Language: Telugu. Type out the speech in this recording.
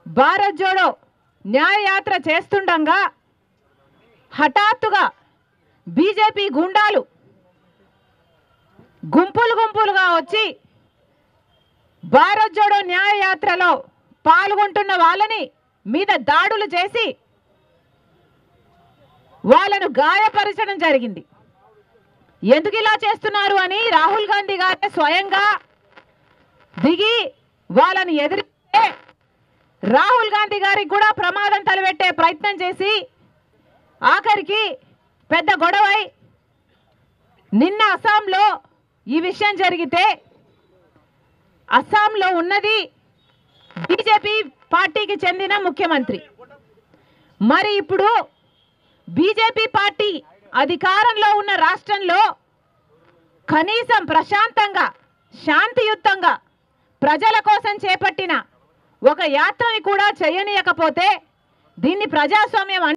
భారత్ జోడో న్యాయయాత్ర చేస్తుండగా హఠాత్తుగా బీజేపీ గుండాలు గుంపులు గుంపులుగా వచ్చి భారత్ జోడో న్యాయయాత్రలో పాల్గొంటున్న వాళ్ళని మీద దాడులు చేసి వాళ్ళను గాయపరచడం జరిగింది ఎందుకు ఇలా చేస్తున్నారు అని రాహుల్ గాంధీ గారే స్వయంగా దిగి వాళ్ళని ఎదిరిస్తే రాహుల్ గాంధీ గారికి కూడా ప్రమాదం తలపెట్టే ప్రయత్నం చేసి ఆఖరికి పెద్ద గొడవై నిన్న అస్సాంలో ఈ విషయం జరిగితే అస్సాంలో ఉన్నది బీజేపీ పార్టీకి చెందిన ముఖ్యమంత్రి మరి ఇప్పుడు బీజేపీ పార్టీ అధికారంలో ఉన్న రాష్ట్రంలో కనీసం ప్రశాంతంగా శాంతియుతంగా ప్రజల కోసం చేపట్టిన ఒక యాత్రని కూడా చేయనీయకపోతే దీన్ని ప్రజాస్వామ్యం